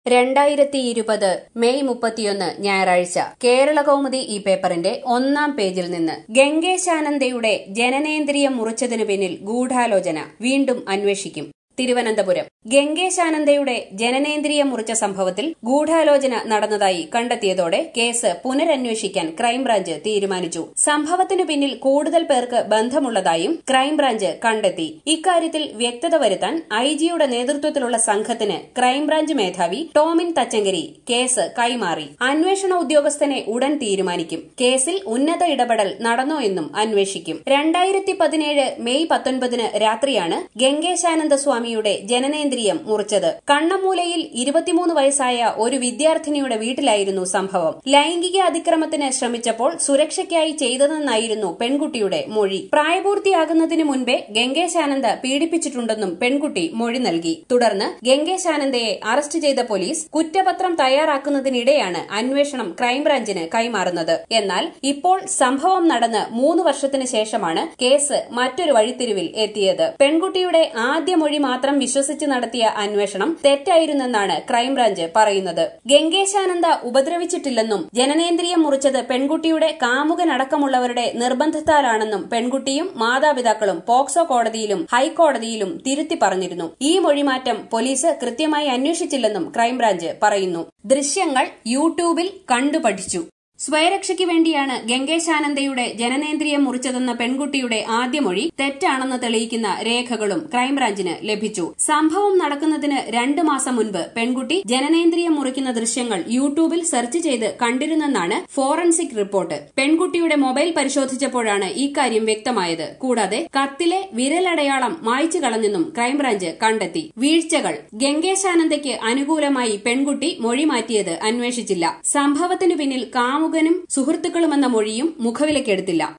രണ്ടായിരത്തി ഇരുപത് മെയ് മുപ്പത്തിയൊന്ന് ഞായറാഴ്ച കേരള കൗമുദി ഈ പേപ്പറിന്റെ ഒന്നാം പേജിൽ നിന്ന് ഗംഗേശാനന്ദയുടെ ജനനേന്ദ്രിയം മുറിച്ചതിനു പിന്നിൽ ഗൂഢാലോചന വീണ്ടും അന്വേഷിക്കും തിരുവനന്തപുരം ഗംഗേശാനന്ദയുടെ ജനനേന്ദ്രിയം മുറിച്ച സംഭവത്തിൽ ഗൂഢാലോചന നടന്നതായി കണ്ടെത്തിയതോടെ കേസ് പുനരന്വേഷിക്കാൻ ക്രൈംബ്രാഞ്ച് തീരുമാനിച്ചു സംഭവത്തിനു പിന്നിൽ കൂടുതൽ പേർക്ക് ബന്ധമുള്ളതായും ക്രൈംബ്രാഞ്ച് കണ്ടെത്തി ഇക്കാര്യത്തിൽ വ്യക്തത വരുത്താൻ ഐജിയുടെ നേതൃത്വത്തിലുള്ള സംഘത്തിന് ക്രൈംബ്രാഞ്ച് മേധാവി ടോമിൻ തച്ചങ്കരി കേസ് കൈമാറി അന്വേഷണ ഉദ്യോഗസ്ഥനെ ഉടൻ തീരുമാനിക്കും കേസിൽ ഉന്നത ഇടപെടൽ നടന്നോ എന്നും അന്വേഷിക്കും രണ്ടായിരത്തി പതിനേഴ് മെയ് പത്തൊൻപതിന് രാത്രിയാണ് ഗംഗേശാനന്ദ സ്വാമിയുടെ ജനനേന്ദ്രിയം മുറിച്ചത് കണ്ണമൂലയിൽ ഇരുപത്തിമൂന്ന് വയസ്സായ ഒരു വിദ്യാർത്ഥിനിയുടെ വീട്ടിലായിരുന്നു സംഭവം ലൈംഗിക അതിക്രമത്തിന് ശ്രമിച്ചപ്പോൾ സുരക്ഷയ്ക്കായി ചെയ്തതെന്നായിരുന്നു പെൺകുട്ടിയുടെ മൊഴി പ്രായപൂർത്തിയാകുന്നതിന് മുൻപേ ഗംഗേശാനന്ദ പീഡിപ്പിച്ചിട്ടുണ്ടെന്നും പെൺകുട്ടി മൊഴി നൽകി തുടർന്ന് ഗംഗേശാനന്ദയെ അറസ്റ്റ് ചെയ്ത പോലീസ് കുറ്റപത്രം തയ്യാറാക്കുന്നതിനിടെയാണ് അന്വേഷണം ക്രൈംബ്രാഞ്ചിന് കൈമാറുന്നത് എന്നാൽ ഇപ്പോൾ സംഭവം നടന്ന് മൂന്ന് വർഷത്തിന് ശേഷമാണ് കേസ് മറ്റൊരു വഴിത്തിരിവിൽ എത്തിയത് പെൺകുട്ടിയുടെ ആദ്യ മൊഴി മാത്രം വിശ്വസിച്ച് നടത്തിയ അന്വേഷണം തെറ്റായിരുന്നെന്നാണ് ക്രൈംബ്രാഞ്ച് പറയുന്നത് ഗംഗേശാനന്ദ ഉപദ്രവിച്ചിട്ടില്ലെന്നും ജനനേന്ദ്രിയം മുറിച്ചത് പെൺകുട്ടിയുടെ കാമുകനടക്കമുള്ളവരുടെ നിർബന്ധത്താലാണെന്നും പെൺകുട്ടിയും മാതാപിതാക്കളും പോക്സോ കോടതിയിലും ഹൈക്കോടതിയിലും തിരുത്തി പറഞ്ഞിരുന്നു ഈ മൊഴിമാറ്റം പോലീസ് കൃത്യമായി അന്വേഷിച്ചില്ലെന്നും ക്രൈംബ്രാഞ്ച് പറയുന്നു ദൃശ്യങ്ങൾ യൂട്യൂബിൽ കണ്ടുപഠിച്ചു സ്വയരക്ഷയ്ക്ക് വേണ്ടിയാണ് ഗംഗേശാനന്ദയുടെ ജനനേന്ദ്രിയം മുറിച്ചതെന്ന പെൺകുട്ടിയുടെ ആദ്യമൊഴി തെറ്റാണെന്ന് തെളിയിക്കുന്ന രേഖകളും ക്രൈംബ്രാഞ്ചിന് ലഭിച്ചു സംഭവം നടക്കുന്നതിന് രണ്ടു മാസം മുൻപ് പെൺകുട്ടി ജനനേന്ദ്രിയം മുറിക്കുന്ന ദൃശ്യങ്ങൾ യൂട്യൂബിൽ സെർച്ച് ചെയ്ത് കണ്ടിരുന്നെന്നാണ് ഫോറൻസിക് റിപ്പോർട്ട് പെൺകുട്ടിയുടെ മൊബൈൽ പരിശോധിച്ചപ്പോഴാണ് ഇക്കാര്യം വ്യക്തമായത് കൂടാതെ കത്തിലെ വിരലടയാളം മായ്ച്ചു കളഞ്ഞെന്നും ക്രൈംബ്രാഞ്ച് കണ്ടെത്തി വീഴ്ചകൾ ഗംഗേശാനന്ദയ്ക്ക് അനുകൂലമായി പെൺകുട്ടി മൊഴി മാറ്റിയത് അന്വേഷിച്ചില്ല സംഭവത്തിനു പിന്നിൽ കാമുകനും സുഹൃത്തുക്കളുമെന്ന മൊഴിയും മുഖവിലക്കെടുത്തില്ല